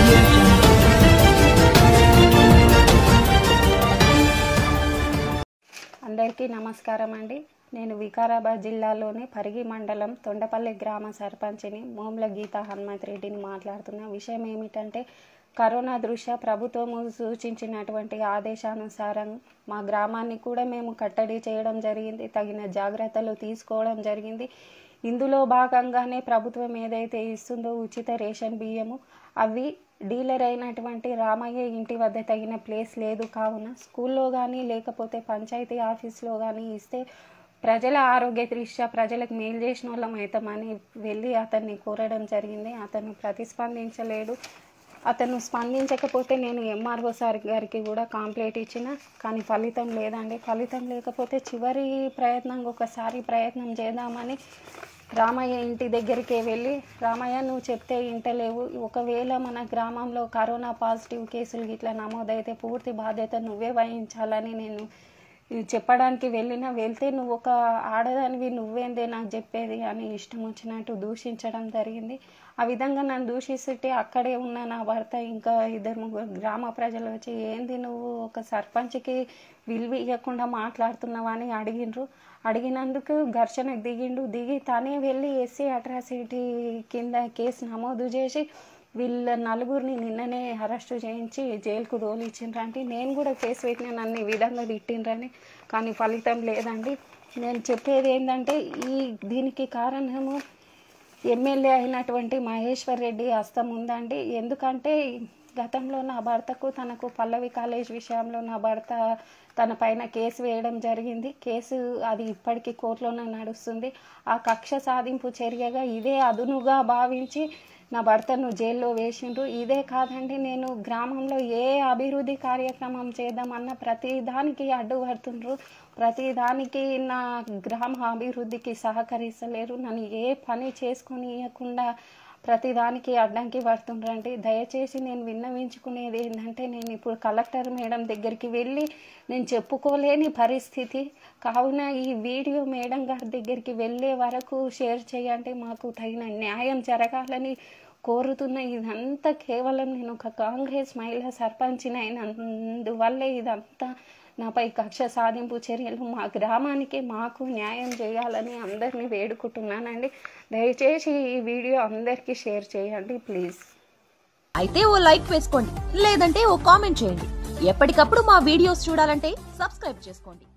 audio jungle. అందరికీ నమస్కారం అండి నేను వికారాబాద్ జిల్లాలోని పరిగి మండలం తొండపల్లి గ్రామ సర్పంచిని మోమ్ల గీతా హనుమంత్ రెడ్డిని మాట్లాడుతున్న విషయం ఏమిటంటే కరోనా దృష్ట్యా ప్రభుత్వము సూచించినటువంటి ఆదేశానుసారం మా గ్రామాన్ని కూడా మేము కట్టడి చేయడం జరిగింది తగిన జాగ్రత్తలు తీసుకోవడం జరిగింది ఇందులో భాగంగానే ప్రభుత్వం ఏదైతే ఇస్తుందో ఉచిత రేషన్ బియ్యము అవి డీలర్ అయినటువంటి రామయ్య ఇంటి వద్ద తగిన ప్లేస్ లేదు కావున స్కూల్లో కానీ లేకపోతే పంచాయతీ ఆఫీస్లో కానీ ఇస్తే ప్రజల ఆరోగ్య దృష్ట్యా ప్రజలకు మేలు చేసిన వాళ్ళం అవుతామని వెళ్ళి అతన్ని కోరడం జరిగింది అతను ప్రతిస్పందించలేడు అతను స్పందించకపోతే నేను ఎంఆర్ఓ సార్ గారికి కూడా కంప్లైంట్ ఇచ్చిన కానీ ఫలితం లేదండి ఫలితం లేకపోతే చివరి ప్రయత్నం ఒకసారి ప్రయత్నం చేద్దామని రామయ్య ఇంటి దగ్గరికి వెళ్ళి రామయ్య నువ్వు చెప్తే ఇంటలేవు ఒకవేళ మన గ్రామంలో కరోనా పాజిటివ్ కేసులు ఇట్లా నమోదైతే పూర్తి బాధ్యత నువ్వే వహించాలని నేను ఇది చెప్పడానికి వెళ్ళినా వెళ్తే నువ్వు ఒక ఆడదానివి నువ్వేందే నాకు చెప్పేది అని ఇష్టం వచ్చినట్టు దూషించడం జరిగింది ఆ విధంగా నన్ను దూషిస్తుంటే అక్కడే ఉన్న నా భర్త ఇంకా ఇద్దరు ముగ్గురు గ్రామ ప్రజలు వచ్చి ఏంది నువ్వు ఒక సర్పంచ్కి విలువ ఇవ్వకుండా మాట్లాడుతున్నావా అని అడిగిండ్రు అడిగినందుకు ఘర్షణకు దిగిండు దిగి తనే వెళ్ళి ఎస్సీ అట్రాసిటీ కింద కేసు నమోదు చేసి వీళ్ళ నలుగురిని నిన్ననే అరెస్ట్ చేయించి జైలుకు తోలిచ్చిండ్రంటే నేను కూడా కేసు పెట్టిన నన్ను ఈ విధంగా తిట్టిండ్రని కానీ ఫలితం లేదండి నేను చెప్పేది ఏంటంటే ఈ దీనికి కారణము ఎమ్మెల్యే అయినటువంటి మహేశ్వర్ రెడ్డి హస్తం ఉందండి ఎందుకంటే గతంలో నా భర్తకు తనకు పల్లవి కాలేజ్ విషయంలో నా భర్త తన పైన కేసు వేయడం జరిగింది కేసు అది ఇప్పటికీ కోర్టులోనే నడుస్తుంది ఆ కక్ష సాధింపు చర్యగా ఇదే అదునుగా భావించి నా భర్తను జైల్లో వేసిండ్రు ఇదే కాదండి నేను గ్రామంలో ఏ అభివృద్ధి కార్యక్రమం చేద్దామన్న ప్రతి దానికి అడ్డుపడుతుండ్రు ప్రతి దానికి నా గ్రామ అభివృద్ధికి సహకరిస్తలేరు నన్ను ఏ పని చేసుకొని ఇవ్వకుండా ప్రతిదానికి అడ్డంకి పడుతుండ్రండి దయచేసి నేను విన్నవించుకునేది ఏంటంటే నేను ఇప్పుడు కలెక్టర్ మేడం దగ్గరికి వెళ్ళి నేను చెప్పుకోలేని పరిస్థితి కావున ఈ వీడియో మేడం గారి దగ్గరికి వెళ్ళే వరకు షేర్ చేయండి మాకు తగిన న్యాయం జరగాలని కోరుతున్న ఇదంతా కేవలం నేను ఒక కాంగ్రెస్ మహిళా సర్పంచిని అయినందువల్లే ఇదంతా నాపై కక్ష సాధింపు చర్యలు మా గ్రామానికి మాకు న్యాయం చేయాలని అందరినీ వేడుకుంటున్నానండి దయచేసి ఈ వీడియో అందరికీ షేర్ చేయండి ప్లీజ్ అయితే ఓ లైక్ వేసుకోండి లేదంటే ఓ కామెంట్ చేయండి ఎప్పటికప్పుడు మా వీడియోస్ చూడాలంటే సబ్స్క్రైబ్ చేసుకోండి